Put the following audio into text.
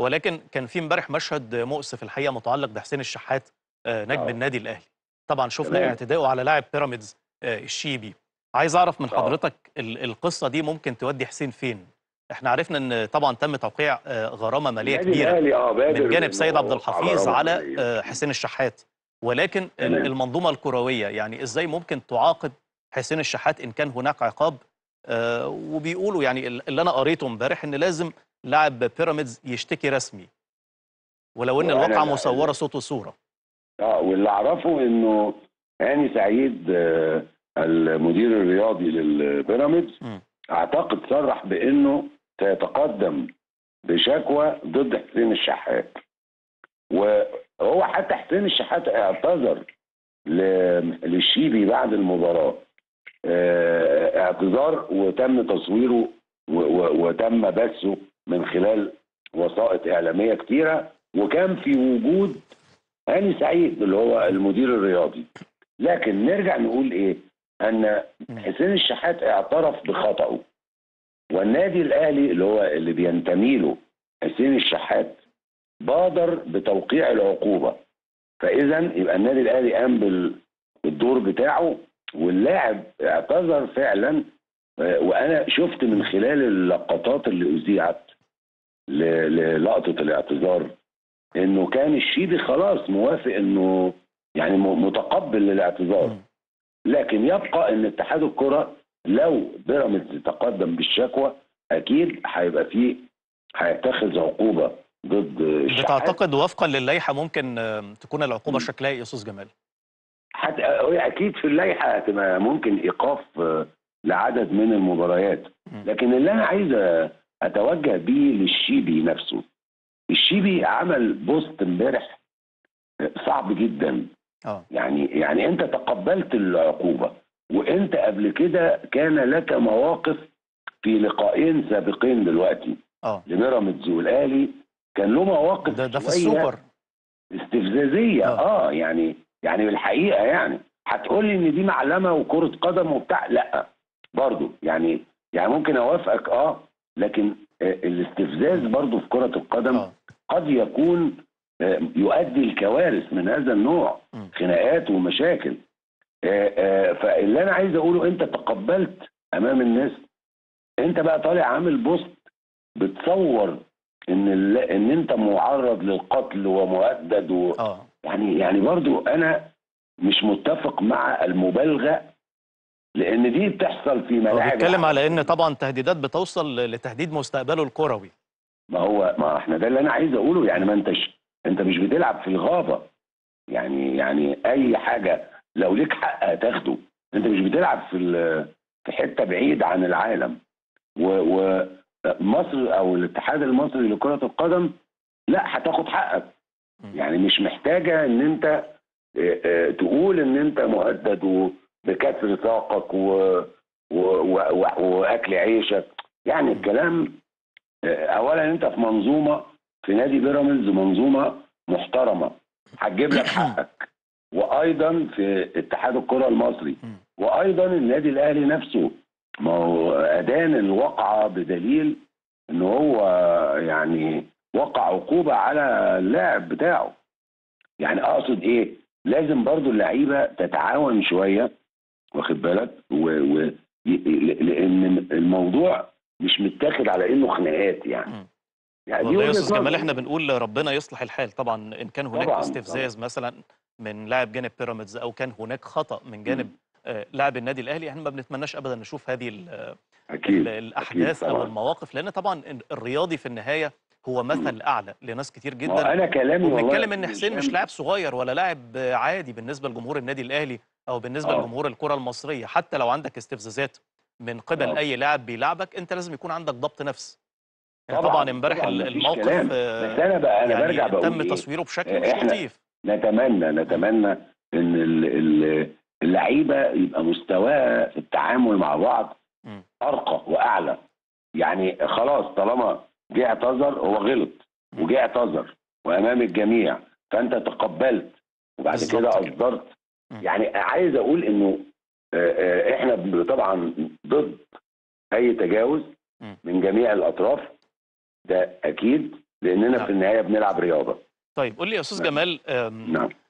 ولكن كان في امبارح مشهد مؤسف الحقيقه متعلق بحسين الشحات آه، نجم آه. النادي الاهلي طبعا شفنا تمام. اعتداءه على لاعب بيراميدز آه، الشيبي عايز اعرف من آه. حضرتك ال- القصه دي ممكن تودي حسين فين احنا عرفنا ان طبعا تم توقيع آه، غرامه ماليه النادي كبيره الأهلي اه بادر من جانب إنه سيد عبد الحفيظ غرامة على مالية. آه، حسين الشحات ولكن ال- تمام. المنظومه الكرويه يعني ازاي ممكن تعاقب حسين الشحات ان كان هناك عقاب آه، وبيقولوا يعني ال- اللي انا قريته امبارح ان لازم لاعب بيراميدز يشتكي رسمي ولو ان وأنا الواقعه لا- مصوره صوت وصوره اه واللي اعرفه انه هاني سعيد آه، المدير الرياضي للبيراميدز مم. اعتقد صرح بانه سيتقدم بشكوى ضد حسين الشحات وهو حتى حسين الشحات اعتذر ل- للشيبي بعد المباراه آه، اعتذار وتم تصويره و- و- وتم بثه من خلال وسائط اعلاميه كتيره وكان في وجود هاني سعيد اللي هو المدير الرياضي لكن نرجع نقول ايه ان حسين الشحات اعترف بخطأه والنادي الاهلي اللي هو اللي بينتمي له حسين الشحات بادر بتوقيع العقوبه فاذا يبقى النادي الاهلي قام بال- بالدور بتاعه واللاعب اعتذر فعلا آه، وانا شفت من خلال اللقطات اللي اذيعت ل- للقطه الاعتذار انه كان الشيبي خلاص موافق انه يعني م- متقبل للاعتذار مم. لكن يبقى ان اتحاد الكره لو بيراميدز تقدم بالشكوى اكيد هيبقى فيه هيتخذ عقوبه ضد الشحات بتعتقد وفقا للائحه ممكن آه، تكون العقوبه مم. شكلها ايه يا استاذ جمال حت... هي اكيد في اللائحه هتبقى ممكن ايقاف آه، لعدد من المباريات مم. لكن اللي انا عايز اتوجه بيه للشيبي نفسه الشيبي عمل بوست امبارح آه، صعب جدا اه يعني يعني انت تقبلت العقوبه وانت قبل كده كان لك مواقف في لقاءين سابقين دلوقتي اه لبيراميدز والاهلي كان له مواقف ده ده في شوية السوبر استفزازيه آه. اه, يعني يعني بالحقيقه يعني هتقول لي ان دي معلمه وكره قدم وبتاع لا برضو يعني يعني ممكن اوافقك اه لكن آه، الاستفزاز برضو في كره القدم اه قد يكون آه، يؤدي الكوارث من هذا النوع مم. خناقات ومشاكل آه، آه، فاللي انا عايز اقوله انت تقبلت امام الناس انت بقى طالع عامل بوست بتصور ان ال- ان انت معرض للقتل ومهدد و... اه يعني يعني برضو انا مش متفق مع المبالغه لان دي بتحصل في هو ملاعب بيتكلم العالم. على ان طبعا تهديدات بتوصل لتهديد مستقبله الكروي ما هو ما احنا ده اللي انا عايز اقوله يعني ما انتش انت مش بتلعب في الغابه يعني يعني اي حاجه لو ليك حق هتاخده انت مش بتلعب في ال- في حته بعيد عن العالم ومصر او الاتحاد المصري لكره القدم لا هتاخد حقك مم. يعني مش محتاجه ان انت اه، اه، تقول ان انت مهدد وبكسر ساقك و... و... و... واكل عيشك يعني الكلام اه، اولا انت في منظومه في نادي بيراميدز منظومه محترمه هتجيب لك حقك وايضا في اتحاد الكره المصري مم. وايضا النادي الاهلي نفسه ما هو ادان الواقعه بدليل ان هو يعني وقع عقوبه على اللاعب بتاعه يعني اقصد ايه لازم برضو اللعيبه تتعاون شويه واخد بالك و... و... ي- ل- لان الموضوع مش متاخد على انه خناقات يعني مم. يعني دي والله يا وجهة استاذ جمال نظري. احنا بنقول ربنا يصلح الحال طبعا ان كان هناك طبعاً، استفزاز مثلا من لاعب جانب بيراميدز او كان هناك خطا من جانب آه، لاعب النادي الاهلي احنا ما بنتمناش ابدا نشوف هذه ال- اكيد ال- الاحداث او طبعاً. المواقف لان طبعا الرياضي في النهايه هو مثل اعلى لناس كتير ما هو جدا انا كلامي والله وبنتكلم ان حسين مش هشام- لاعب صغير ولا لاعب عادي بالنسبه لجمهور النادي الاهلي او بالنسبه آه. لجمهور الكره المصريه حتى لو عندك استفزازات من قبل آه. اي لاعب بيلعبك انت لازم يكون عندك ضبط نفس يعني طبعاً، طبعا امبارح طبعاً، ال- مفيش الموقف كلام. آه، بس انا بقى انا يعني برجع بقول تم إيه؟ تصويره بشكل مش إحنا لطيف نتمنى نتمنى ان ال- ال- اللعيبه يبقى مستواها في التعامل مع بعض مم. ارقى واعلى يعني خلاص طالما جه اعتذر هو غلط مم. وجه اعتذر وامام الجميع فانت تقبلت وبعد بالظبط كده كده. اصدرت مم. يعني عايز اقول انه آه، آه، احنا ب- طبعا ضد اي تجاوز مم. من جميع الاطراف ده اكيد لاننا نعم. في النهايه بنلعب رياضه طيب قول لي يا استاذ نعم. جمال آم، نعم